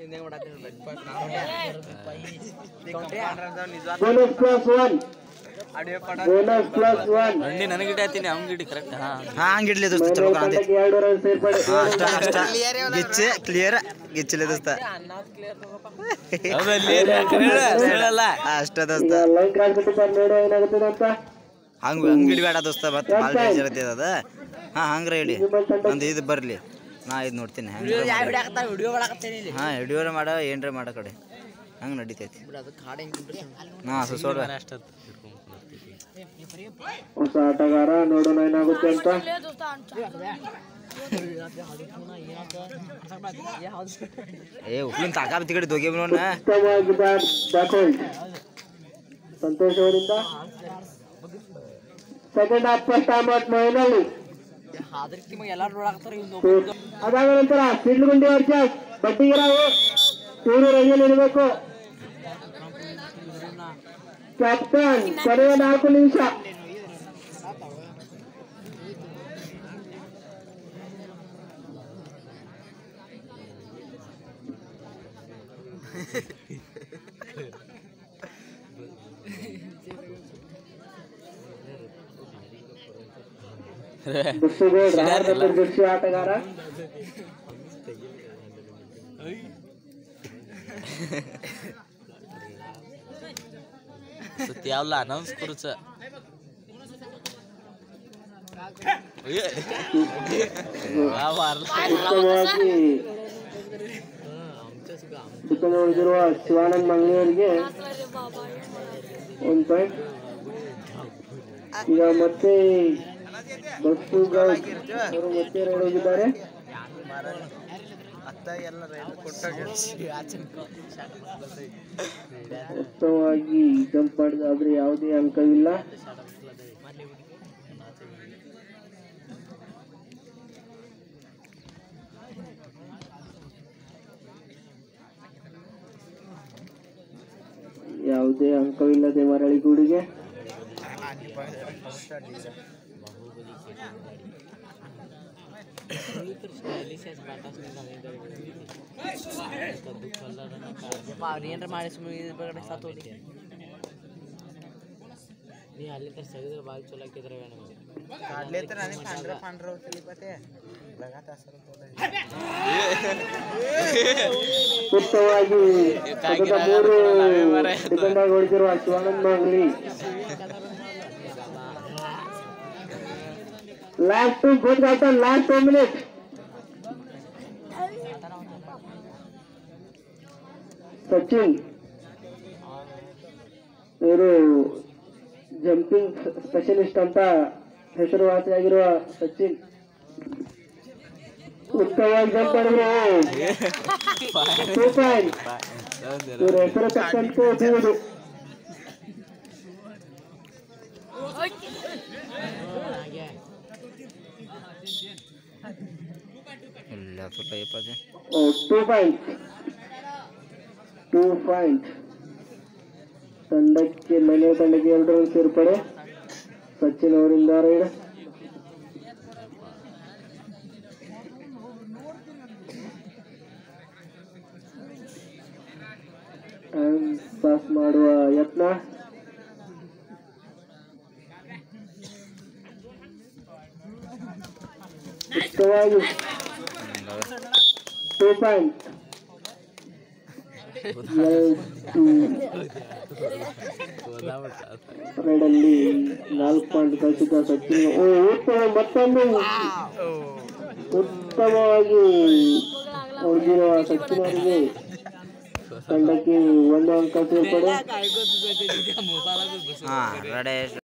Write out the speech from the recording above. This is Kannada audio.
bonus plus one bonus plus one ಅಂಡಿ ನನಗೆ ಇಡಾತೀನಿ ಅವ್ನಿಗೆ ಇಡಿ ಕರೆಕ್ಟ್ ಹಾ ಹಾ ಹಂಗಿಡ್ಲಿ ದೋಸ್ತ ಚಲೋ ಮೈನೂರು ಕಾಣತಿ ತಂಡಕ್ಕೆ ಎರಡು ರನ್ ಸೇರ್ಪಡೆ ಹಾ ಅಷ್ಟ ಅಷ್ಟ ಗಿಚ್ಚೆ ಕ್ಲಿಯರ್ ಗಿಚ್ಚಲೆ ದೋಸ್ತ ಹೇಳಲ್ಲ ಹಾ, ಅಷ್ಟ ದೋಸ್ತ ಈಗ ಲೈನ್ ಕ್ರಾಸ್ ಬಿಟ್ಟಿದ್ದಾರೆ ನೋಡು ಏನಾಗುತ್ತದೆ ಅಂತ ಹಂಗ ಹಂಗ ಇಡ್ಬೇಡ ದೋಸ್ತ ಮತ್ತೆ ಭಾಳ ಡೇಂಜರ್ ಐತಿ ಅದ ಹಾ ಹಂಗ್ರ ಇಡಿ ನಂದು ಇದು ಬರ್ಲಿ ನಾ ಇದು ನೋಡ್ತೀನಿ ಹೆಂಗ ವಿಡಿಯೋ ಮಾಡಕತ್ತೇನೆ ಇಲ್ಲಿ ಹಾ ಹಿಡಿಯೋರ ಮಾಡ ಏನ್ರ ಮಾಡ ಕಡೆ ಹಂಗ ನಡೀತೈತಿ ಹಾ ಸುಸೋಡ ಹೊಸ ಆಟಗಾರ ನೋಡೋಣ ಏನಾಗುತ್ತೆ ಅಂತ ಏ ಉಪ್ಲಿನ ತಾಕಾಬತ್ತಿ ಕಡೆ ದೊಗೆ ನೋಡ ಉತ್ತಮವಾಗಿ ಬ್ಯಾಕ್ಹೋಲ್ಡ್ ಸಂತೋಷ್ ಅವರಿಂದ second half first time out ಮೈನಲ್ಲಿ ಎಲ್ಲಾರು ನೋಡಕತ್ತಾರ ಇವ್ನು ಅದಾದ ನಂತರ ಸಿಡ್ಲುಗುಂಡಿ ವರ್ಚಸ್ ಬಡ್ಡಿಗಿರಾವು ಟೂರು ರೈಯಲ್ಲಿ ಇರಬೇಕು ಕ್ಯಾಪ್ಟನ್ ಕೊನೆಯ ನಾಲ್ಕು ನಿಮಿಷ ಬುಸ್ಸುಗೌಡ್ ರಾಮನಗರ ಜರ್ಸಿ ಆಟಗಾರ ಸತ್ಯ ಯಾವಲ್ಲ ಅನೌನ್ಸ್ ಕುರುಚ ಉತ್ತಮವಾಗಿ ಉತ್ತಮ ಉಳಿದಿರುವ ಶಿವಾನಂದ್ ಮಂಗಳೂರಿಗೆ ಒಂದು ಪಾಯಿಂಟ್ ಈಗ ಮತ್ತೆ ಬಸ್ಸು ಗೌಡ್ ಅವರು ಮತ್ತೆ ರೈಡ್ ಹೋಗಿದ್ದಾರೆ ಉತ್ತಮವಾಗಿ ಜಂಪ್ ಮಾಡಿದ ಆದ್ರೆ ಯಾವುದೇ ಅಂಕವಿಲ್ಲ ಯಾವುದೇ ಅಂಕವಿಲ್ಲದೆ ಮರಳಿಗೂಡಿಗೆ ಏನ್ರ ಮಾಡಿ ಸುಮ್ಮನೆ ಸತ್ತು ನೀ ಅಲ್ಲಿ ತರ ಸಗಿದ್ರೆ ಬಾಯಿ ಚಲೋ ಹಾಕಿದ್ರೆ ಉತ್ತಮವಾಗಿ ಸತತ ಮೂರು ಡಿಪೆಂಡ್ ಆಗಿ ಹೊಡೆದಿರುವ ಶಿವಾನಂದ್ ಮಾಗಲಿ ಲಾಸ್ಟ್ ಟು ಗೋಲ್ಗಾಟ ಲಾಸ್ಟ್ ಟೂ ಮಿನಿಟ್ ಸಚಿನ್ ಇವರು ಜಂಪಿಂಗ್ ಸ್ಪೆಷಲಿಸ್ಟ್ ಅಂತ ಹೆಸರುವಾಸಿಯಾಗಿರುವ ಸಚಿನ್ ಉತ್ತಮವಾಗಿ ಜಂಪ್ ಮಾಡಿದ್ರು ಟೂ ಪಾಯಿಂಟ್ ಇವ್ರ ಹೆಸರು ತಕ್ಕಂತೆ ಬೀಳುದು ಇಲ್ಲ ಸ್ವಲ್ಪ ಇಪ್ಪತ್ತೆ ಟೂ ಪಾಯಿಂಟ್ ಟೂ ಪಾಯಿಂಟ್ ತಂಡಕ್ಕೆ ಮನೆ ತಂಡಕ್ಕೆ ಎರಡು ರನ್ ಸೇರ್ಪಡೆ ಸಚಿನ್ ಅವರಿಂದ ರೈಡ್ ಪಾಸ್ ಮಾಡುವ ಯತ್ನ ಉತ್ತಮವಾಗಿ ಟೂ ಪಾಯಿಂಟ್ ರೈಡಲ್ಲಿ ನಾಲ್ಕು ಪಾಯಿಂಟ್ ಗಳಿಸಿದ್ದ ಸಚಿನ್ ಓ ಉತ್ತಮ ಮತ್ತೊಂದು ಉತ್ತಮವಾಗಿ ಹೊಡೆದಿರುವ ಸಚಿನ್ ಅವರಿಗೆ ತಂಡಕ್ಕೆ ಒಂದು ಅಂಕ ಸೇರ್ಪಡೆ ಹಾ ರೆಡಿ